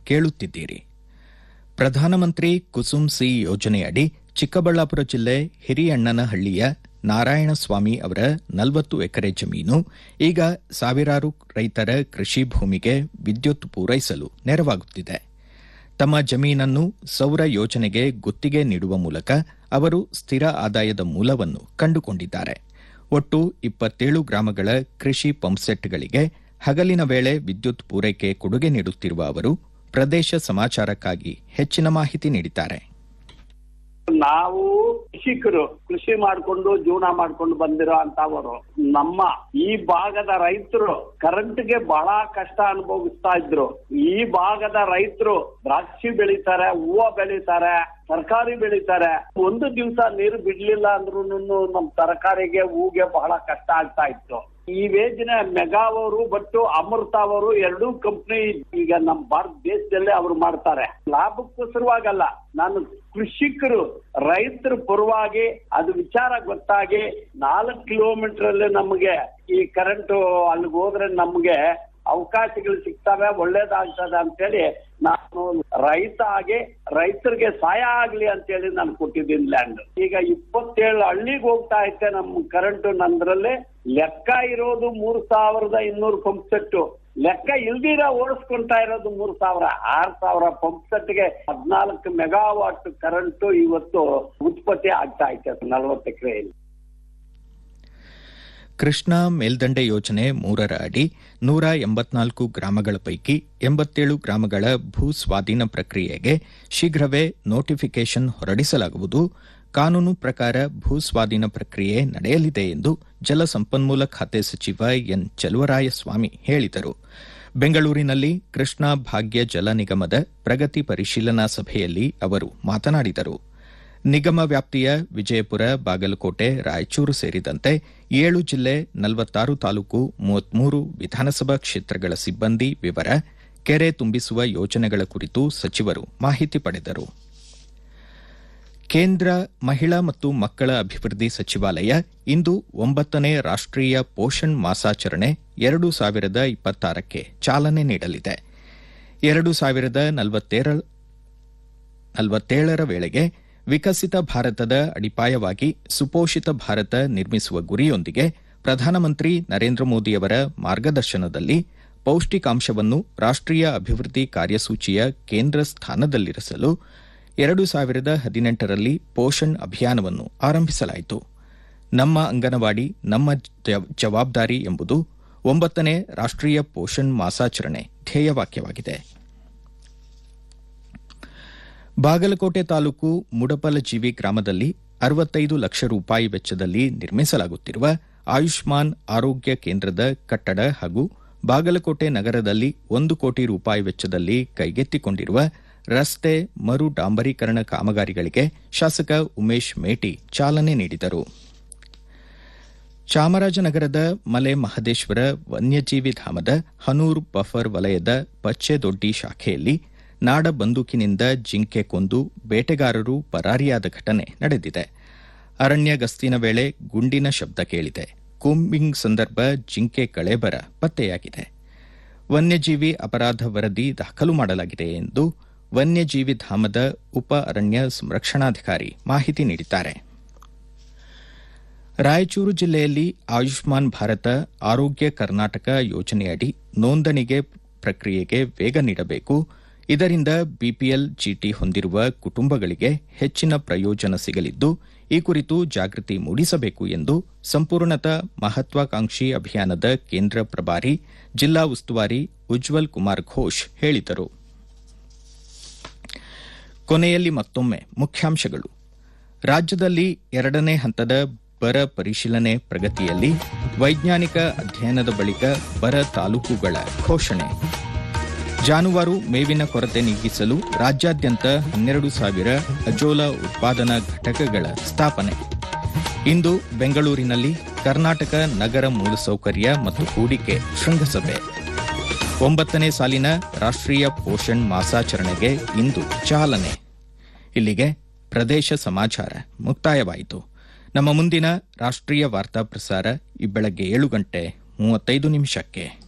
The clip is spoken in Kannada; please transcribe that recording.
ಕೇಳುತ್ತಿದ್ದೀರಿ ಪ್ರಧಾನಮಂತ್ರಿ ಕುಸುಮ್ ಸಿ ಯೋಜನೆಯಡಿ ಚಿಕ್ಕಬಳ್ಳಾಪುರ ಜಿಲ್ಲೆ ಹಿರಿಯಣ್ಣನಹಳ್ಳಿಯ ನಾರಾಯಣಸ್ವಾಮಿ ಅವರ ನಲವತ್ತು ಎಕರೆ ಜಮೀನು ಈಗ ಸಾವಿರಾರು ರೈತರ ಕೃಷಿ ಭೂಮಿಗೆ ವಿದ್ಯುತ್ ಪೂರೈಸಲು ನೆರವಾಗುತ್ತಿದೆ ತಮ್ಮ ಜಮೀನನ್ನು ಸೌರ ಯೋಜನೆಗೆ ಗುತ್ತಿಗೆ ನೀಡುವ ಮೂಲಕ ಅವರು ಸ್ಥಿರ ಆದಾಯದ ಮೂಲವನ್ನು ಕಂಡುಕೊಂಡಿದ್ದಾರೆ ಒಟ್ಟು ಇಪ್ಪತ್ತೇಳು ಗ್ರಾಮಗಳ ಕೃಷಿ ಪಂಪ್ಸೆಟ್ಗಳಿಗೆ ಹಗಲಿನ ವೇಳೆ ವಿದ್ಯುತ್ ಪೂರೈಕೆ ಕೊಡುಗೆ ನೀಡುತ್ತಿರುವ ಅವರು ಪ್ರದೇಶ ಸಮಾಚಾರಕ್ಕಾಗಿ ಹೆಚ್ಚಿನ ಮಾಹಿತಿ ನೀಡಿದ್ದಾರೆ ನಾವು ಕೃಷಿಕರು ಕೃಷಿ ಮಾಡ್ಕೊಂಡು ಜೀವನ ಮಾಡ್ಕೊಂಡು ಬಂದಿರೋ ಅಂತವರು ನಮ್ಮ ಈ ಭಾಗದ ರೈತರು ಕರೆಂಟ್ಗೆ ಬಹಳ ಕಷ್ಟ ಅನುಭವಿಸ್ತಾ ಇದ್ರು ಈ ಭಾಗದ ರೈತರು ದ್ರಾಕ್ಷಿ ಬೆಳಿತಾರೆ ಹೂವು ಬೆಳಿತಾರೆ ತರಕಾರಿ ಬೆಳಿತಾರೆ ಒಂದು ದಿವಸ ನೀರು ಬಿಡ್ಲಿಲ್ಲ ಅಂದ್ರೂ ನಮ್ ತರಕಾರಿಗೆ ಹೂಗೆ ಬಹಳ ಕಷ್ಟ ಆಗ್ತಾ ಇತ್ತು ಈ ವೇಜಿನ ಮೆಗಾ ಅವರು ಬಟ್ಟು ಅಮೃತ ಅವರು ಎರಡೂ ಕಂಪ್ನಿ ಈಗ ನಮ್ಮ ಭಾರತ ದೇಶದಲ್ಲೇ ಅವರು ಮಾಡ್ತಾರೆ ಲಾಭಕ್ಕೋಸ್ಕರವಾಗಲ್ಲ ನಾನು ಕೃಷಿಕರು ರೈತರ ಪರವಾಗಿ ಅದು ವಿಚಾರ ಗೊತ್ತಾಗಿ ನಾಲ್ಕು ಕಿಲೋಮೀಟರ್ ಅಲ್ಲಿ ನಮಗೆ ಈ ಕರೆಂಟ್ ಅಲ್ಲಿಗೆ ಹೋದ್ರೆ ನಮ್ಗೆ ಅವಕಾಶಗಳು ಸಿಗ್ತವೆ ಒಳ್ಳೇದಾಗ್ತದೆ ಅಂತೇಳಿ ನಾನು ರೈತ ಆಗಿ ರೈತರಿಗೆ ಸಹಾಯ ಆಗ್ಲಿ ಅಂತೇಳಿ ನಾನು ಕೊಟ್ಟಿದ್ದೀನಿ ಲ್ಯಾಂಡ್ ಈಗ ಇಪ್ಪತ್ತೇಳು ಹಳ್ಳಿಗೆ ಹೋಗ್ತಾ ಐತೆ ನಮ್ಮ ಕರೆಂಟ್ ನಂದ್ರಲ್ಲಿ ಲೆಕ್ಕ ಇರೋದು ಮೂರ್ ಸಾವಿರದ ಇನ್ನೂರು ಪಂಪ್ ಸೆಟ್ ಲೆಕ್ಕ ಇಲ್ದಿರ ಓಡಿಸ್ಕೊಂತಾ ಇರೋದು ಮೂರ್ ಸಾವಿರ ಆರ್ ಸಾವಿರ ಪಂಪ್ ಸೆಟ್ಗೆ ಹದಿನಾಲ್ಕು ಮೆಗಾವಾಟ್ ಕರೆಂಟ್ ಇವತ್ತು ಉತ್ಪತ್ತಿ ಆಗ್ತಾ ಐತೆ ನಲವತ್ತು ಎಕರೆಯಲ್ಲಿ ಕೃಷ್ಣಾ ಮೇಲ್ದಂಡೆ ಯೋಜನೆ ಮೂರರ ಅಡಿ ನೂರ ಎಂಬತ್ನಾಲ್ಕು ಗ್ರಾಮಗಳ ಪೈಕಿ ಎಂಬತ್ತೇಳು ಗ್ರಾಮಗಳ ಭೂ ಸ್ವಾಧೀನ ಪ್ರಕ್ರಿಯೆಗೆ ಶೀಘ್ರವೇ ನೋಟಿಫಿಕೇಷನ್ ಹೊರಡಿಸಲಾಗುವುದು ಕಾನೂನು ಪ್ರಕಾರ ಭೂ ಸ್ವಾಧೀನ ಪ್ರಕ್ರಿಯೆ ನಡೆಯಲಿದೆ ಎಂದು ಜಲಸಂಪನ್ಮೂಲ ಖಾತೆ ಸಚಿವ ಎನ್ ಚಲುವರಾಯಸ್ವಾಮಿ ಹೇಳಿದರು ಬೆಂಗಳೂರಿನಲ್ಲಿ ಕೃಷ್ಣಾ ಭಾಗ್ಯ ಜಲ ನಿಗಮದ ಪ್ರಗತಿ ಪರಿಶೀಲನಾ ಸಭೆಯಲ್ಲಿ ಅವರು ಮಾತನಾಡಿದರು ನಿಗಮ ವ್ಯಾಪ್ತಿಯ ವಿಜಯಪುರ ಬಾಗಲಕೋಟೆ ರಾಯಚೂರು ಸೇರಿದಂತೆ ಏಳು ಜಿಲ್ಲೆ ನಲವತ್ತಾರು ತಾಲೂಕು ಮೂವತ್ಮೂರು ವಿಧಾನಸಭಾ ಕ್ಷೇತ್ರಗಳ ಸಿಬ್ಬಂದಿ ವಿವರ ಕೆರೆ ತುಂಬಿಸುವ ಯೋಜನೆಗಳ ಕುರಿತು ಸಚಿವರು ಮಾಹಿತಿ ಪಡೆದರು ಕೇಂದ್ರ ಮಹಿಳಾ ಮತ್ತು ಮಕ್ಕಳ ಅಭಿವೃದ್ಧಿ ಸಚಿವಾಲಯ ಇಂದು ಒಂಬತ್ತನೇ ರಾಷ್ಟೀಯ ಪೋಷಣ್ ಮಾಸಾಚರಣೆ ಎರಡು ಸಾವಿರದ ಇಪ್ಪತ್ತಾರಕ್ಕೆ ಚಾಲನೆ ನೀಡಲಿದೆ ಎರಡು ಸಾವಿರದ ನಲವತ್ತೇಳರ ವೇಳೆಗೆ ವಿಕಸಿತ ಭಾರತದ ಅಡಿಪಾಯವಾಗಿ ಸುಪೋಷಿತ ಭಾರತ ನಿರ್ಮಿಸುವ ಗುರಿಯೊಂದಿಗೆ ಪ್ರಧಾನಮಂತ್ರಿ ನರೇಂದ್ರ ಮೋದಿಯವರ ಮಾರ್ಗದರ್ಶನದಲ್ಲಿ ಪೌಷ್ಟಿಕಾಂಶವನ್ನು ರಾಷ್ಟೀಯ ಅಭಿವೃದ್ಧಿ ಕಾರ್ಯಸೂಚಿಯ ಕೇಂದ್ರ ಸ್ಥಾನದಲ್ಲಿರಿಸಲು ಎರಡು ಸಾವಿರದ ಹದಿನೆಂಟರಲ್ಲಿ ಪೋಷಣ್ ಅಭಿಯಾನವನ್ನು ಆರಂಭಿಸಲಾಯಿತು ನಮ್ಮ ಅಂಗನವಾಡಿ ನಮ್ಮ ಜವಾಬ್ದಾರಿ ಎಂಬುದು ಒಂಬತ್ತನೇ ರಾಷ್ಟೀಯ ಪೋಷಣ್ ಮಾಸಾಚರಣೆ ಧ್ಯೇಯವಾಕ್ಯವಾಗಿದೆ ಬಾಗಲಕೋಟೆ ತಾಲೂಕು ಮುಡಪಲಜೀವಿ ಗ್ರಾಮದಲ್ಲಿ ಅರವತ್ತೈದು ಲಕ್ಷ ರೂಪಾಯಿ ವೆಚ್ಚದಲ್ಲಿ ನಿರ್ಮಿಸಲಾಗುತ್ತಿರುವ ಆಯುಷ್ಮಾನ್ ಆರೋಗ್ಯ ಕೇಂದ್ರದ ಕಟ್ಟಡ ಹಾಗೂ ಬಾಗಲಕೋಟೆ ನಗರದಲ್ಲಿ ಒಂದು ಕೋಟಿ ರೂಪಾಯಿ ವೆಚ್ಚದಲ್ಲಿ ಕೈಗೆತ್ತಿಕೊಂಡಿರುವ ರಸ್ತೆ ಮರು ಡಾಂಬರೀಕರಣ ಕಾಮಗಾರಿಗಳಿಗೆ ಶಾಸಕ ಉಮೇಶ್ ಮೇಟಿ ಚಾಲನೆ ನೀಡಿದರು ಚಾಮರಾಜನಗರದ ಮಲೆ ಮಹದೇಶ್ವರ ವನ್ಯಜೀವಿ ಧಾಮದ ಹನೂರ್ ಬಫರ್ ವಲಯದ ಪಚ್ಚೆದೊಡ್ಡಿ ಶಾಖೆಯಲ್ಲಿ ನಾಡ ಬಂದೂಕಿನಿಂದ ಜಿಂಕೆ ಕೊಂದು ಬೇಟೆಗಾರರು ಪರಾರಿಯಾದ ಘಟನೆ ನಡೆದಿದೆ ಅರಣ್ಯ ಗಸ್ತಿನ ವೇಳೆ ಗುಂಡಿನ ಶಬ್ದ ಕೇಳಿದೆ ಕೂಂಬಿಂಗ್ ಸಂದರ್ಭ ಜಿಂಕೆ ಕಳೇಬರ ಪತ್ತೆಯಾಗಿದೆ ವನ್ಯಜೀವಿ ಅಪರಾಧ ವರದಿ ದಾಖಲು ಮಾಡಲಾಗಿದೆ ಎಂದು ವನ್ಯಜೀವಿ ಧಾಮದ ಉಪ ಅರಣ್ಯ ಸಂರಕ್ಷಣಾಧಿಕಾರಿ ಮಾಹಿತಿ ನೀಡಿದ್ದಾರೆ ರಾಯಚೂರು ಜಿಲ್ಲೆಯಲ್ಲಿ ಆಯುಷ್ಮಾನ್ ಭಾರತ ಆರೋಗ್ಯ ಕರ್ನಾಟಕ ಯೋಜನೆಯಡಿ ನೋಂದಣಿಗೆ ಪ್ರಕ್ರಿಯೆಗೆ ವೇಗ ನೀಡಬೇಕು ಇದರಿಂದ ಬಿಪಿಎಲ್ ಚೀಟಿ ಹೊಂದಿರುವ ಕುಟುಂಬಗಳಿಗೆ ಹೆಚ್ಚಿನ ಪ್ರಯೋಜನ ಸಿಗಲಿದ್ದು ಈ ಕುರಿತು ಜಾಗೃತಿ ಮೂಡಿಸಬೇಕು ಎಂದು ಸಂಪೂರ್ಣತಾ ಮಹತ್ವಾಕಾಂಕ್ಷಿ ಅಭಿಯಾನದ ಕೇಂದ್ರ ಪ್ರಭಾರಿ ಜಿಲ್ಲಾ ಉಸ್ತುವಾರಿ ಉಜ್ವಲ್ ಕುಮಾರ್ ಘೋಷ್ ಹೇಳಿದರು ಕೊನೆಯಲ್ಲಿ ಮತ್ತೊಮ್ಮೆ ಮುಖ್ಯಾಂಶಗಳು ರಾಜ್ಯದಲ್ಲಿ ಎರಡನೇ ಹಂತದ ಬರ ಪರಿಶೀಲನೆ ಪ್ರಗತಿಯಲ್ಲಿ ವೈಜ್ಞಾನಿಕ ಅಧ್ಯಯನದ ಬಳಿಕ ಬರ ತಾಲೂಕುಗಳ ಘೋಷಣೆ ಜಾನುವಾರು ಮೇವಿನ ಕೊರತೆ ನೀಗಿಸಲು ರಾಜ್ಯಾದ್ಯಂತ ಹನ್ನೆರಡು ಸಾವಿರ ಅಜೋಲಾ ಉತ್ಪಾದನಾ ಘಟಕಗಳ ಸ್ಥಾಪನೆ ಇಂದು ಬೆಂಗಳೂರಿನಲ್ಲಿ ಕರ್ನಾಟಕ ನಗರ ಮೂಲಸೌಕರ್ಯ ಮತ್ತು ಹೂಡಿಕೆ ಶೃಂಗಸಭೆ ಒಂಬತ್ತನೇ ಸಾಲಿನ ರಾಷ್ಟ್ರೀಯ ಪೋಷಣ್ ಮಾಸಾಚರಣೆಗೆ ಇಂದು ಚಾಲನೆ ಇಲ್ಲಿಗೆ ಪ್ರದೇಶ ಸಮಾಚಾರ ಮುಕ್ತಾಯವಾಯಿತು ನಮ್ಮ ಮುಂದಿನ ರಾಷ್ಟ್ರೀಯ ವಾರ್ತಾ ಪ್ರಸಾರ ಈ ಬೆಳಗ್ಗೆ ಏಳು ಗಂಟೆ ಮೂವತ್ತೈದು ನಿಮಿಷಕ್ಕೆ